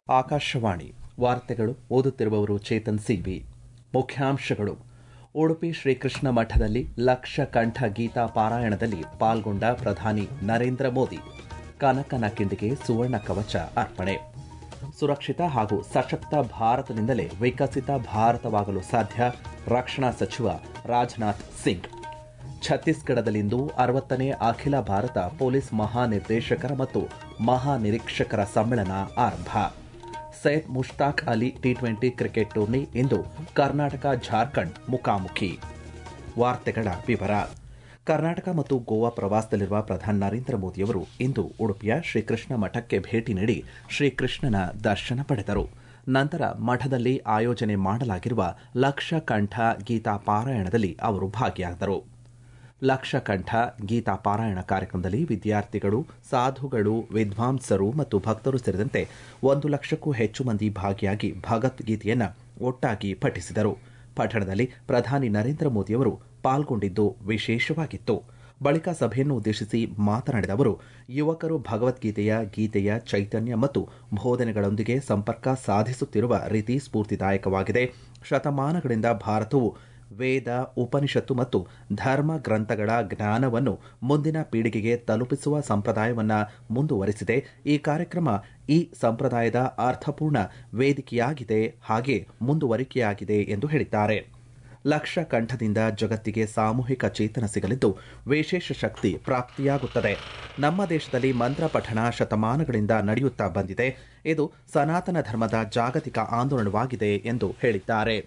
ಆಕಾಶವಾಣಿ ವಾರ್ತೆಗಳು ಓದುತ್ತಿರುವವರು ಚೇತನ್ ಸಿವಿ ಮುಖ್ಯಾಂಶಗಳು ಉಡುಪಿ ಶ್ರೀಕೃಷ್ಣ ಮಠದಲ್ಲಿ ಲಕ್ಷ ಕಂಠ ಗೀತಾ ಪಾರಾಯಣದಲ್ಲಿ ಪಾಲ್ಗೊಂಡ ಪ್ರಧಾನಿ ನರೇಂದ್ರ ಮೋದಿ ಕನಕನ ಕಿಂಡಿಗೆ ಸುವರ್ಣ ಕವಚ ಅರ್ಪಣೆ ಸುರಕ್ಷಿತ ಹಾಗೂ ಸಶಕ್ತ ಭಾರತದಿಂದಲೇ ವಿಕಸಿತ ಭಾರತವಾಗಲು ಸಾಧ್ಯ ರಕ್ಷಣಾ ಸಚಿವ ರಾಜನಾಥ್ ಸಿಂಗ್ ಛತ್ತೀಸ್ಗಢದಲ್ಲಿಂದು ಅರವತ್ತನೇ ಅಖಿಲ ಭಾರತ ಪೊಲೀಸ್ ಮಹಾನಿರ್ದೇಶಕರ ಮತ್ತು ಮಹಾನಿರೀಕ್ಷಕರ ಸಮ್ಮೇಳನ ಆರಂಭ Syed Mushtaq Ali T twenty cricket tourney ಇಂದು ಕರ್ನಾಟಕ ಜಾರ್ಖಂಡ್ ಮುಖಾಮುಖಿ ವಾರ್ತೆಗಳ ವಿವರ ಕರ್ನಾಟಕ ಮತ್ತು ಗೋವಾ ಪ್ರವಾಸದಲ್ಲಿರುವ ಪ್ರಧಾನಿ ನರೇಂದ್ರ ಮೋದಿಯವರು ಇಂದು ಉಡುಪಿಯ ಶ್ರೀಕೃಷ್ಣ ಮಠಕ್ಕೆ ಭೇಟಿ ನೀಡಿ ಶ್ರೀಕೃಷ್ಣನ ದರ್ಶನ ಪಡೆದರು ನಂತರ ಮಠದಲ್ಲಿ ಆಯೋಜನೆ ಮಾಡಲಾಗಿರುವ ಲಕ್ಷ ಕಂಠ ಗೀತಾ ಪಾರಾಯಣದಲ್ಲಿ ಅವರು ಭಾಗಿಯಾದರು ಲಕ್ಷ ಕಂಠ ಗೀತಾ ಪಾರಾಯಣ ಕಾರ್ಯಕ್ರಮದಲ್ಲಿ ವಿದ್ಯಾರ್ಥಿಗಳು ಸಾಧುಗಳು ವಿದ್ವಾಂಸರು ಮತ್ತು ಭಕ್ತರು ಸೇರಿದಂತೆ ಒಂದು ಲಕ್ಷಕ್ಕೂ ಹೆಚ್ಚು ಮಂದಿ ಭಾಗಿಯಾಗಿ ಭಗವದ್ಗೀತೆಯನ್ನು ಒಟ್ಟಾಗಿ ಪಠಿಸಿದರು ಪಠಣದಲ್ಲಿ ಪ್ರಧಾನಿ ನರೇಂದ್ರ ಮೋದಿಯವರು ಪಾಲ್ಗೊಂಡಿದ್ದು ವಿಶೇಷವಾಗಿತ್ತು ಬಳಿಕ ಸಭೆಯನ್ನು ಉದ್ದೇಶಿಸಿ ಮಾತನಾಡಿದ ಅವರು ಯುವಕರು ಭಗವದ್ಗೀತೆಯ ಗೀತೆಯ ಚೈತನ್ಯ ಮತ್ತು ಬೋಧನೆಗಳೊಂದಿಗೆ ಸಂಪರ್ಕ ಸಾಧಿಸುತ್ತಿರುವ ರೀತಿ ಸ್ಫೂರ್ತಿದಾಯಕವಾಗಿದೆ ಶತಮಾನಗಳಿಂದ ಭಾರತವು ವೇದ ಉಪನಿಷತ್ತು ಮತ್ತು ಧರ್ಮ ಗ್ರಂಥಗಳ ಜ್ಞಾನವನ್ನು ಮುಂದಿನ ಪೀಳಿಗೆಗೆ ತಲುಪಿಸುವ ಸಂಪ್ರದಾಯವನ್ನು ಮುಂದುವರೆಸಿದೆ ಈ ಕಾರ್ಯಕ್ರಮ ಈ ಸಂಪ್ರದಾಯದ ಅರ್ಥಪೂರ್ಣ ವೇದಿಕೆಯಾಗಿದೆ ಹಾಗೆ ಮುಂದುವರಿಕೆಯಾಗಿದೆ ಎಂದು ಹೇಳಿದ್ದಾರೆ ಲಕ್ಷ ಕಂಠದಿಂದ ಜಗತ್ತಿಗೆ ಸಾಮೂಹಿಕ ಚೇತನ ಸಿಗಲಿದ್ದು ವಿಶೇಷ ಶಕ್ತಿ ಪ್ರಾಪ್ತಿಯಾಗುತ್ತದೆ ನಮ್ಮ ದೇಶದಲ್ಲಿ ಮಂತ್ರ ಪಠಣ ಶತಮಾನಗಳಿಂದ ನಡೆಯುತ್ತಾ ಬಂದಿದೆ ಇದು ಸನಾತನ ಧರ್ಮದ ಜಾಗತಿಕ ಆಂದೋಲನವಾಗಿದೆ ಎಂದು ಹೇಳಿದ್ದಾರೆ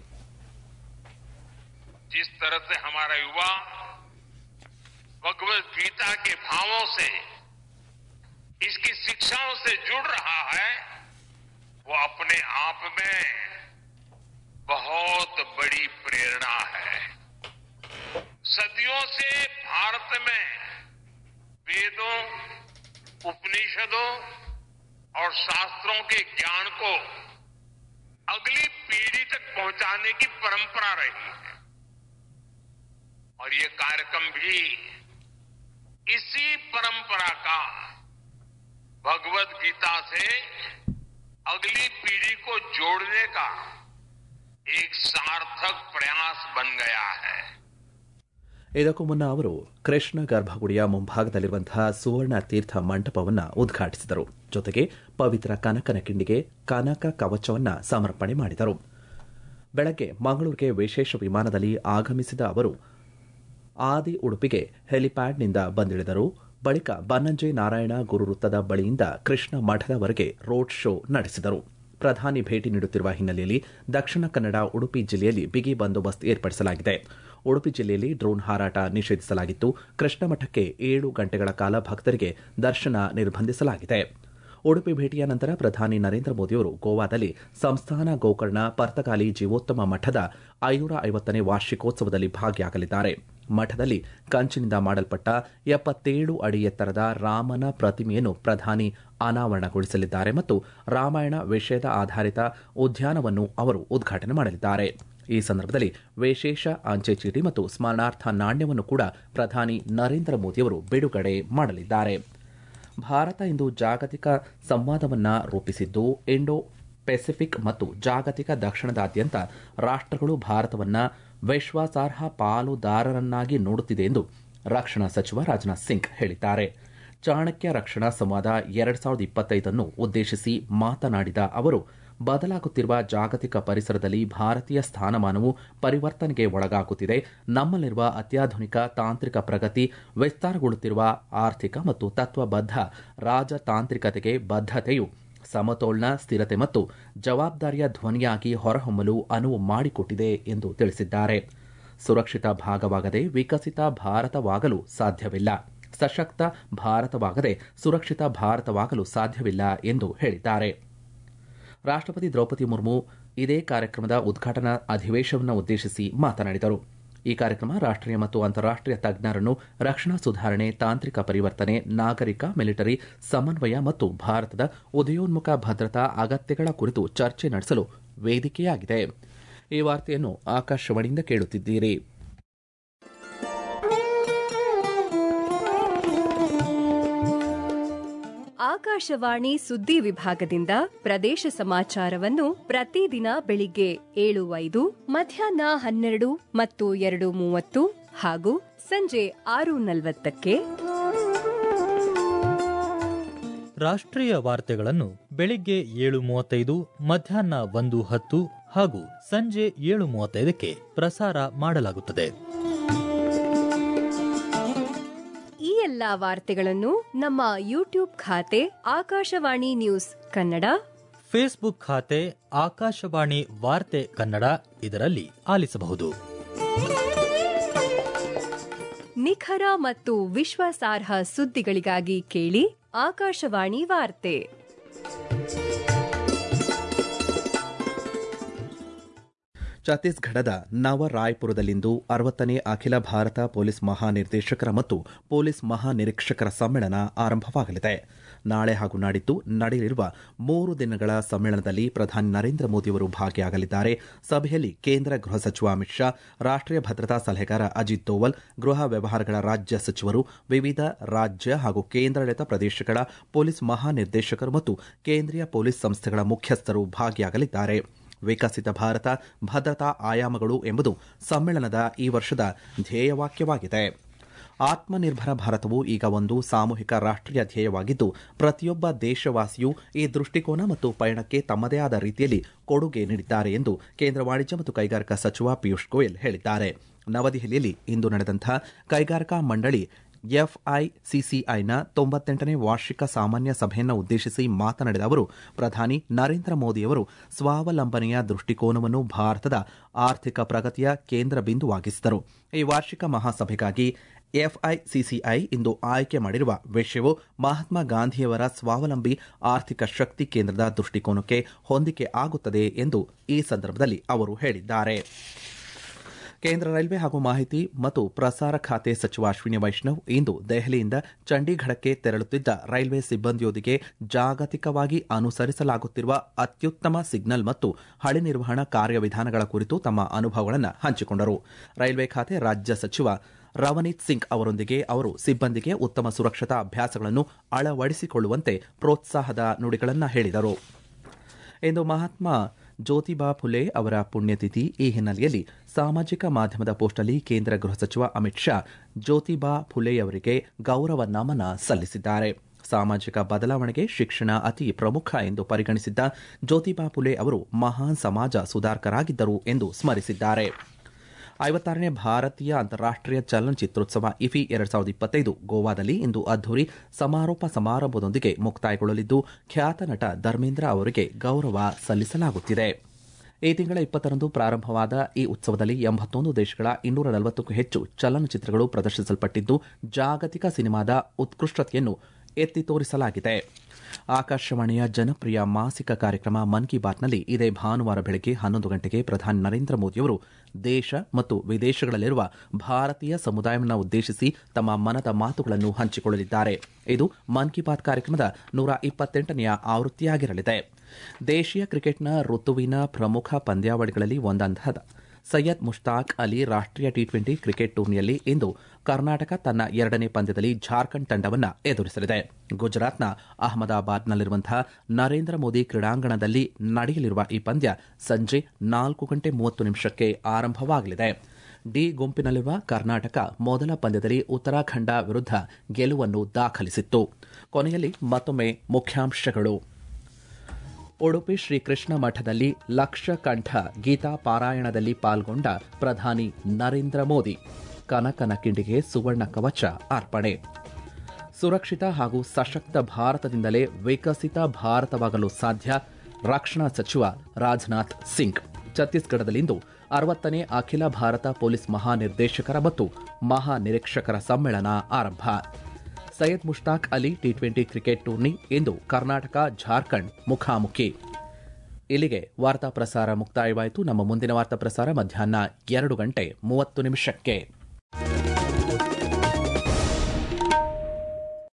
जिस तरह से हमारा युवा भगवत गीता के भावों से इसकी शिक्षाओं से जुड़ रहा है वो अपने आप में बहुत बड़ी प्रेरणा है सदियों से भारत में वेदों उपनिषदों और शास्त्रों के ज्ञान को अगली पीढ़ी तक पहुंचाने की परंपरा रही है और ये कार्यक्रम भी इसी परंपरा का भगवत गीता से अगली पीढ़ी को जोड़ने का एक सार्थक प्रयास बन गया है ಇದಕ್ಕೂ ಮುನ್ನ ಅವರು ಕೃಷ್ಣ ಗರ್ಭಗುಡಿಯ ಮುಂಭಾಗದಲ್ಲಿರುವಂತಹ ಸುವರ್ಣ ತೀರ್ಥ ಮಂಟಪವನ್ನು ಉದ್ಘಾಟಿಸಿದರು ಜೊತೆಗೆ ಪವಿತ್ರ ಕನಕನ ಕಿಂಡಿಗೆ ಕನಕ ಕವಚವನ್ನು ಸಮರ್ಪಣೆ ಮಾಡಿದರು ಬೆಳಗ್ಗೆ ಮಂಗಳೂರಿಗೆ ವಿಶೇಷ ವಿಮಾನದಲ್ಲಿ ಆಗಮಿಸಿದ ಅವರು ಆದಿ ಉಡುಪಿಗೆ ಹೆಲಿಪ್ಯಾಡ್ನಿಂದ ಬಂದಿಳಿದರು ಬಳಿಕ ಬನ್ನಂಜೆ ನಾರಾಯಣ ಗುರು ವೃತ್ತದ ಬಳಿಯಿಂದ ಕೃಷ್ಣ ಮಠದವರೆಗೆ ರೋಡ್ ಶೋ ನಡೆಸಿದರು ಪ್ರಧಾನಿ ಭೇಟಿ ನೀಡುತ್ತಿರುವ ಹಿನ್ನೆಲೆಯಲ್ಲಿ ದಕ್ಷಿಣ ಕನ್ನಡ ಉಡುಪಿ ಜಿಲ್ಲೆಯಲ್ಲಿ ಬಿಗಿ ಬಂದೋಬಸ್ತ್ ಏರ್ಪಡಿಸಲಾಗಿದೆ ಉಡುಪಿ ಜಿಲ್ಲೆಯಲ್ಲಿ ಡ್ರೋನ್ ಹಾರಾಟ ನಿಷೇಧಿಸಲಾಗಿತ್ತು ಕೃಷ್ಣ ಮಠಕ್ಕೆ ಏಳು ಗಂಟೆಗಳ ಕಾಲ ಭಕ್ತರಿಗೆ ದರ್ಶನ ನಿರ್ಬಂಧಿಸಲಾಗಿದೆ ಉಡುಪಿ ಭೇಟಿಯ ನಂತರ ಪ್ರಧಾನಿ ನರೇಂದ್ರ ಮೋದಿಯವರು ಗೋವಾದಲ್ಲಿ ಸಂಸ್ಥಾನ ಗೋಕರ್ಣ ಪರ್ತಗಾಲಿ ಜೀವೋತ್ತಮ ಮಠದ ಐನೂರ ಐವತ್ತನೇ ವಾರ್ಷಿಕೋತ್ಸವದಲ್ಲಿ ಭಾಗಿಯಾಗಲಿದ್ದಾರೆ ಮಠದಲ್ಲಿ ಕಂಚಿನಿಂದ ಮಾಡಲ್ಪಟ್ಟ ಎಪ್ಪತ್ತೇಳು ಅಡಿ ಎತ್ತರದ ರಾಮನ ಪ್ರತಿಮೆಯನ್ನು ಪ್ರಧಾನಿ ಅನಾವರಣಗೊಳಿಸಲಿದ್ದಾರೆ ಮತ್ತು ರಾಮಾಯಣ ವಿಷಯದ ಆಧಾರಿತ ಉದ್ಯಾನವನ್ನು ಅವರು ಉದ್ಘಾಟನೆ ಮಾಡಲಿದ್ದಾರೆ ಈ ಸಂದರ್ಭದಲ್ಲಿ ವಿಶೇಷ ಅಂಚೆ ಚೀಟಿ ಮತ್ತು ಸ್ಮರಣಾರ್ಥ ನಾಣ್ಯವನ್ನು ಕೂಡ ಪ್ರಧಾನಿ ನರೇಂದ್ರ ಮೋದಿಯವರು ಬಿಡುಗಡೆ ಮಾಡಲಿದ್ದಾರೆ ಭಾರತ ಇಂದು ಜಾಗತಿಕ ಸಂವಾದವನ್ನು ರೂಪಿಸಿದ್ದು ಇಂಡೋ ಪೆಸಿಫಿಕ್ ಮತ್ತು ಜಾಗತಿಕ ದಕ್ಷಿಣದಾದ್ಯಂತ ರಾಷ್ಟ್ರಗಳು ಭಾರತವನ್ನು ವಿಶ್ವಾಸಾರ್ಹ ಪಾಲುದಾರರನ್ನಾಗಿ ನೋಡುತ್ತಿದೆ ಎಂದು ರಕ್ಷಣಾ ಸಚಿವ ರಾಜನಾಥ್ ಸಿಂಗ್ ಹೇಳಿದ್ದಾರೆ ಚಾಣಕ್ಯ ರಕ್ಷಣಾ ಸಂವಾದ ಎರಡ್ ಸಾವಿರದ ಇಪ್ಪತ್ತೈದನ್ನು ಉದ್ದೇಶಿಸಿ ಮಾತನಾಡಿದ ಅವರು ಬದಲಾಗುತ್ತಿರುವ ಜಾಗತಿಕ ಪರಿಸರದಲ್ಲಿ ಭಾರತೀಯ ಸ್ಥಾನಮಾನವು ಪರಿವರ್ತನೆಗೆ ಒಳಗಾಗುತ್ತಿದೆ ನಮ್ಮಲ್ಲಿರುವ ಅತ್ಯಾಧುನಿಕ ತಾಂತ್ರಿಕ ಪ್ರಗತಿ ವಿಸ್ತಾರಗೊಳ್ಳುತ್ತಿರುವ ಆರ್ಥಿಕ ಮತ್ತು ತತ್ವಬದ್ಧ ರಾಜತಾಂತ್ರಿಕತೆಗೆ ಬದ್ಧತೆಯು ಸಮತೋಲನ ಸ್ಥಿರತೆ ಮತ್ತು ಜವಾಬ್ದಾರಿಯ ಧ್ವನಿಯಾಗಿ ಹೊರಹೊಮ್ಮಲು ಅನುವು ಮಾಡಿಕೊಟ್ಟಿದೆ ಎಂದು ತಿಳಿಸಿದ್ದಾರೆ ಸುರಕ್ಷಿತ ಭಾಗವಾಗದೆ ವಿಕಸಿತ ಭಾರತವಾಗಲು ಸಾಧ್ಯವಿಲ್ಲ ಸಶಕ್ತ ಭಾರತವಾಗದೆ ಸುರಕ್ಷಿತ ಭಾರತವಾಗಲು ಸಾಧ್ಯವಿಲ್ಲ ಎಂದು ಹೇಳಿದ್ದಾರೆ ರಾಷ್ಟ್ರಪತಿ ದ್ರೌಪದಿ ಮುರ್ಮು ಇದೇ ಕಾರ್ಯಕ್ರಮದ ಉದ್ಘಾಟನಾ ಅಧಿವೇಶನವನ್ನು ಉದ್ದೇಶಿಸಿ ಮಾತನಾಡಿದರು ಈ ಕಾರ್ಯಕ್ರಮ ರಾಷ್ಟ್ರೀಯ ಮತ್ತು ಅಂತಾರಾಷ್ಟ್ರೀಯ ತಜ್ಞರನ್ನು ರಕ್ಷಣಾ ಸುಧಾರಣೆ ತಾಂತ್ರಿಕ ಪರಿವರ್ತನೆ ನಾಗರಿಕ ಮಿಲಿಟರಿ ಸಮನ್ವಯ ಮತ್ತು ಭಾರತದ ಉದಯೋನ್ಮುಖ ಭದ್ರತಾ ಅಗತ್ಯಗಳ ಕುರಿತು ಚರ್ಚೆ ನಡೆಸಲು ವೇದಿಕೆಯಾಗಿದೆ ಈ ವಾರ್ತೆಯನ್ನು ಆಕಾಶವಾಣಿಯಿಂದ ಕೇಳುತ್ತಿದ್ದೀರಿ ಆಕಾಶವಾಣಿ ಸುದ್ದಿ ವಿಭಾಗದಿಂದ ಪ್ರದೇಶ ಸಮಾಚಾರವನ್ನು ಪ್ರತಿದಿನ ಬೆಳಿಗ್ಗೆ ಏಳು ಐದು ಮಧ್ಯಾಹ್ನ ಹನ್ನೆರಡು ಮತ್ತು ಎರಡು ಮೂವತ್ತು ಹಾಗೂ ಸಂಜೆ ಆರು ನಲವತ್ತಕ್ಕೆ ರಾಷ್ಟ್ರೀಯ ವಾರ್ತೆಗಳನ್ನು ಬೆಳಿಗ್ಗೆ ಏಳು ಮೂವತ್ತೈದು ಮಧ್ಯಾಹ್ನ ಒಂದು ಹತ್ತು ಹಾಗೂ ಸಂಜೆ ಏಳು ಮೂವತ್ತೈದಕ್ಕೆ ಪ್ರಸಾರ ಮಾಡಲಾಗುತ್ತದೆ ಈ ಎಲ್ಲಾ ವಾರ್ತೆಗಳನ್ನು ನಮ್ಮ ಯೂಟ್ಯೂಬ್ ಖಾತೆ ಆಕಾಶವಾಣಿ ನ್ಯೂಸ್ ಕನ್ನಡ ಫೇಸ್ಬುಕ್ ಖಾತೆ ಆಕಾಶವಾಣಿ ವಾರ್ತೆ ಕನ್ನಡ ಇದರಲ್ಲಿ ಆಲಿಸಬಹುದು ನಿಖರ ಮತ್ತು ವಿಶ್ವಾಸಾರ್ಹ ಸುದ್ದಿಗಳಿಗಾಗಿ ಕೇಳಿ ಆಕಾಶವಾಣಿ ವಾರ್ತೆ ಛತ್ತೀಸ್ಗಢದ ನವರಾಯ್ಪುರದಲ್ಲಿಂದು ಅರವತ್ತನೇ ಅಖಿಲ ಭಾರತ ಪೊಲೀಸ್ ಮಹಾನಿರ್ದೇಶಕರ ಮತ್ತು ಪೊಲೀಸ್ ಮಹಾನಿರೀಕ್ಷಕರ ಸಮ್ಮೇಳನ ಆರಂಭವಾಗಲಿದೆ ನಾಳೆ ಹಾಗೂ ನಾಡಿದ್ದು ನಡೆಯಲಿರುವ ಮೂರು ದಿನಗಳ ಸಮ್ಮೇಳನದಲ್ಲಿ ಪ್ರಧಾನಿ ನರೇಂದ್ರ ಮೋದಿಯವರು ಭಾಗಿಯಾಗಲಿದ್ದಾರೆ ಸಭೆಯಲ್ಲಿ ಕೇಂದ್ರ ಗೃಹ ಸಚಿವ ಅಮಿತ್ ಶಾ ರಾಷ್ಟ್ರೀಯ ಭದ್ರತಾ ಸಲಹೆಗಾರ ಅಜಿತ್ ದೋವಲ್ ಗೃಹ ವ್ಯವಹಾರಗಳ ರಾಜ್ಯ ಸಚಿವರು ವಿವಿಧ ರಾಜ್ಯ ಹಾಗೂ ಕೇಂದ್ರಾಡಳಿತ ಪ್ರದೇಶಗಳ ಪೊಲೀಸ್ ಮಹಾನಿರ್ದೇಶಕರು ಮತ್ತು ಕೇಂದ್ರೀಯ ಪೊಲೀಸ್ ಸಂಸ್ಥೆಗಳ ಮುಖ್ಯಸ್ಥರು ಭಾಗಿಯಾಗಲಿದ್ದಾರೆ ವಿಕಸಿತ ಭಾರತ ಭದ್ರತಾ ಆಯಾಮಗಳು ಎಂಬುದು ಸಮ್ಮೇಳನದ ಈ ವರ್ಷದ ಧ್ಯೇಯವಾಕ್ಯವಾಗಿದೆ ಆತ್ಮನಿರ್ಭರ ಭಾರತವು ಈಗ ಒಂದು ಸಾಮೂಹಿಕ ರಾಷ್ಟ್ರೀಯ ಧ್ಯೇಯವಾಗಿದ್ದು ಪ್ರತಿಯೊಬ್ಬ ದೇಶವಾಸಿಯೂ ಈ ದೃಷ್ಟಿಕೋನ ಮತ್ತು ಪಯಣಕ್ಕೆ ತಮ್ಮದೇ ಆದ ರೀತಿಯಲ್ಲಿ ಕೊಡುಗೆ ನೀಡಿದ್ದಾರೆ ಎಂದು ಕೇಂದ್ರ ವಾಣಿಜ್ಯ ಮತ್ತು ಕೈಗಾರಿಕಾ ಸಚಿವ ಪಿಯೂಷ್ ಗೋಯಲ್ ಹೇಳಿದ್ದಾರೆ ನವದೆಹಲಿಯಲ್ಲಿ ಇಂದು ನಡೆದಂಥ ಕೈಗಾರಿಕಾ ಮಂಡಳಿ ಎಫ್ಐಸಿಸಿಐನ ತೊಂಬತ್ತೆಂಟನೇ ವಾರ್ಷಿಕ ಸಾಮಾನ್ಯ ಸಭೆಯನ್ನು ಉದ್ದೇಶಿಸಿ ಮಾತನಾಡಿದ ಅವರು ಪ್ರಧಾನಿ ನರೇಂದ್ರ ಮೋದಿಯವರು ಸ್ವಾವಲಂಬನೆಯ ದೃಷ್ಟಿಕೋನವನ್ನು ಭಾರತದ ಆರ್ಥಿಕ ಪ್ರಗತಿಯ ಕೇಂದ್ರ ಬಿಂದುವಾಗಿಸಿದರು ಈ ವಾರ್ಷಿಕ ಮಹಾಸಭೆಗಾಗಿ ಎಫ್ಐಸಿಸಿಐ ಇಂದು ಆಯ್ಕೆ ಮಾಡಿರುವ ವಿಷಯವು ಮಹಾತ್ಮ ಗಾಂಧಿಯವರ ಸ್ವಾವಲಂಬಿ ಆರ್ಥಿಕ ಶಕ್ತಿ ಕೇಂದ್ರದ ದೃಷ್ಟಿಕೋನಕ್ಕೆ ಹೊಂದಿಕೆ ಆಗುತ್ತದೆ ಎಂದು ಈ ಸಂದರ್ಭದಲ್ಲಿ ಅವರು ಹೇಳಿದ್ದಾರೆ ಕೇಂದ್ರ ರೈಲ್ವೆ ಹಾಗೂ ಮಾಹಿತಿ ಮತ್ತು ಪ್ರಸಾರ ಖಾತೆ ಸಚಿವ ಅಶ್ವಿನಿ ವೈಷ್ಣವ್ ಇಂದು ದೆಹಲಿಯಿಂದ ಚಂಡೀಗಢಕ್ಕೆ ತೆರಳುತ್ತಿದ್ದ ರೈಲ್ವೆ ಸಿಬ್ಬಂದಿಯೊಂದಿಗೆ ಜಾಗತಿಕವಾಗಿ ಅನುಸರಿಸಲಾಗುತ್ತಿರುವ ಅತ್ಯುತ್ತಮ ಸಿಗ್ನಲ್ ಮತ್ತು ಹಳಿ ನಿರ್ವಹಣಾ ಕಾರ್ಯವಿಧಾನಗಳ ಕುರಿತು ತಮ್ಮ ಅನುಭವಗಳನ್ನು ಹಂಚಿಕೊಂಡರು ರೈಲ್ವೆ ಖಾತೆ ರಾಜ್ಯ ಸಚಿವ ರವನೀತ್ ಸಿಂಗ್ ಅವರೊಂದಿಗೆ ಅವರು ಸಿಬ್ಬಂದಿಗೆ ಉತ್ತಮ ಸುರಕ್ಷತಾ ಅಭ್ಯಾಸಗಳನ್ನು ಅಳವಡಿಸಿಕೊಳ್ಳುವಂತೆ ಪ್ರೋತ್ಸಾಹದ ನುಡಿಗಳನ್ನು ಹೇಳಿದರು ಇಂದು ಮಹಾತ್ಮ ಜ್ಯೋತಿಬಾ ಫುಲೆ ಅವರ ಪುಣ್ಯತಿಥಿ ಈ ಹಿನ್ನೆಲೆಯಲ್ಲಿ ಸಾಮಾಜಿಕ ಮಾಧ್ಯಮದ ಪೋಸ್ಟ್ನಲ್ಲಿ ಕೇಂದ್ರ ಗೃಹ ಸಚಿವ ಅಮಿತ್ ಶಾ ಜ್ಯೋತಿಬಾ ಫುಲೆಯವರಿಗೆ ಗೌರವ ನಮನ ಸಲ್ಲಿಸಿದ್ದಾರೆ ಸಾಮಾಜಿಕ ಬದಲಾವಣೆಗೆ ಶಿಕ್ಷಣ ಅತಿ ಪ್ರಮುಖ ಎಂದು ಪರಿಗಣಿಸಿದ್ದ ಜ್ಯೋತಿಬಾ ಫುಲೆ ಅವರು ಮಹಾನ್ ಸಮಾಜ ಸುಧಾರಕರಾಗಿದ್ದರು ಎಂದು ಸ್ಮರಿಸಿದ್ದಾರೆ ಐವತ್ತಾರನೇ ಭಾರತೀಯ ಅಂತಾರಾಷ್ಟೀಯ ಚಲನಚಿತ್ರೋತ್ಸವ ಇಫಿ ಎರಡ್ ಸಾವಿರದ ಇಪ್ಪತ್ತೈದು ಗೋವಾದಲ್ಲಿ ಇಂದು ಅದ್ದೂರಿ ಸಮಾರೋಪ ಸಮಾರಂಭದೊಂದಿಗೆ ಮುಕ್ತಾಯಗೊಳ್ಳಲಿದ್ದು ಖ್ಯಾತ ನಟ ಧರ್ಮೇಂದ್ರ ಅವರಿಗೆ ಗೌರವ ಸಲ್ಲಿಸಲಾಗುತ್ತಿದೆ ಈ ತಿಂಗಳ ಇಪ್ಪತ್ತರಂದು ಪ್ರಾರಂಭವಾದ ಈ ಉತ್ಸವದಲ್ಲಿ ಎಂಬತ್ತೊಂದು ದೇಶಗಳ ಇನ್ನೂರ ನಲವತ್ತಕ್ಕೂ ಹೆಚ್ಚು ಚಲನಚಿತ್ರಗಳು ಪ್ರದರ್ಶಿಸಲ್ಪಟ್ಟಿದ್ದು ಜಾಗತಿಕ ಸಿನಿಮಾದ ಉತ್ಕೃಷ್ಟತೆಯನ್ನು ಎತ್ತಿ ತೋರಿಸಲಾಗಿದೆ ಆಕಾಶವಾಣಿಯ ಜನಪ್ರಿಯ ಮಾಸಿಕ ಕಾರ್ಯಕ್ರಮ ಮನ್ ಕಿ ಬಾತ್ನಲ್ಲಿ ಇದೇ ಭಾನುವಾರ ಬೆಳಗ್ಗೆ ಹನ್ನೊಂದು ಗಂಟೆಗೆ ಪ್ರಧಾನಿ ನರೇಂದ್ರ ಮೋದಿಯವರು ದೇಶ ಮತ್ತು ವಿದೇಶಗಳಲ್ಲಿರುವ ಭಾರತೀಯ ಸಮುದಾಯವನ್ನು ಉದ್ದೇಶಿಸಿ ತಮ್ಮ ಮನದ ಮಾತುಗಳನ್ನು ಹಂಚಿಕೊಳ್ಳಲಿದ್ದಾರೆ ಇದು ಮನ್ ಕಿ ಬಾತ್ ಕಾರ್ಯಕ್ರಮದ ನೂರ ಇಪ್ಪತ್ತೆಂಟನೆಯ ಆವೃತ್ತಿಯಾಗಿರಲಿದೆ ದೇಶೀಯ ಕ್ರಿಕೆಟ್ನ ಋತುವಿನ ಪ್ರಮುಖ ಪಂದ್ಯಾವಳಿಗಳಲ್ಲಿ ಒಂದಾದ ಸೈಯದ್ ಮುಷ್ತಾಕ್ ಅಲಿ ರಾಷ್ಟ್ರೀಯ ಟಿ ಟ್ವೆಂಟಿ ಕ್ರಿಕೆಟ್ ಟೂರ್ನಿಯಲ್ಲಿ ಇಂದು ಕರ್ನಾಟಕ ತನ್ನ ಎರಡನೇ ಪಂದ್ಯದಲ್ಲಿ ಜಾರ್ಖಂಡ್ ತಂಡವನ್ನು ಎದುರಿಸಲಿದೆ ಗುಜರಾತ್ನ ಅಹಮದಾಬಾದ್ನಲ್ಲಿರುವಂತಹ ನರೇಂದ್ರ ಮೋದಿ ಕ್ರೀಡಾಂಗಣದಲ್ಲಿ ನಡೆಯಲಿರುವ ಈ ಪಂದ್ಯ ಸಂಜೆ ನಾಲ್ಕು ಗಂಟೆ ಮೂವತ್ತು ನಿಮಿಷಕ್ಕೆ ಆರಂಭವಾಗಲಿದೆ ಡಿ ಗುಂಪಿನಲ್ಲಿರುವ ಕರ್ನಾಟಕ ಮೊದಲ ಪಂದ್ಯದಲ್ಲಿ ಉತ್ತರಾಖಂಡ ವಿರುದ್ಧ ಗೆಲುವನ್ನು ದಾಖಲಿಸಿತ್ತು ಕೊನೆಯಲ್ಲಿ ಮತ್ತೊಮ್ಮೆ ಮುಖ್ಯಾಂಶಗಳು ಉಡುಪಿ ಶ್ರೀಕೃಷ್ಣ ಮಠದಲ್ಲಿ ಲಕ್ಷ ಕಂಠ ಗೀತಾ ಪಾರಾಯಣದಲ್ಲಿ ಪಾಲ್ಗೊಂಡ ಪ್ರಧಾನಿ ನರೇಂದ್ರ ಮೋದಿ ಕನಕನ ಕಿಂಡಿಗೆ ಸುವರ್ಣ ಕವಚ ಅರ್ಪಣೆ ಸುರಕ್ಷಿತ ಹಾಗೂ ಸಶಕ್ತ ಭಾರತದಿಂದಲೇ ವಿಕಸಿತ ಭಾರತವಾಗಲು ಸಾಧ್ಯ ರಕ್ಷಣಾ ಸಚಿವ ರಾಜನಾಥ್ ಸಿಂಗ್ ಛತ್ತೀಸ್ಗಢದಲ್ಲಿಂದು ಅರವತ್ತನೇ ಅಖಿಲ ಭಾರತ ಪೊಲೀಸ್ ಮಹಾನಿರ್ದೇಶಕರ ಮತ್ತು ಮಹಾನಿರೀಕ್ಷಕರ ಸಮ್ಮೇಳನ ಆರಂಭ Syed Mushtaq Ali T twenty cricket tourney ಇಂದು ಕರ್ನಾಟಕ ಜಾರ್ಖಂಡ್ ಮುಖಾಮುಖಿ ಇಲ್ಲಿಗೆ ವಾರ್ತಾ ಪ್ರಸಾರ ಮುಕ್ತಾಯವಾಯಿತು ನಮ್ಮ ಮುಂದಿನ ವಾರ್ತಾ ಪ್ರಸಾರ ಮಧ್ಯಾಹ್ನ ಎರಡು ಗಂಟೆ ಮೂವತ್ತು ನಿಮಿಷಕ್ಕೆ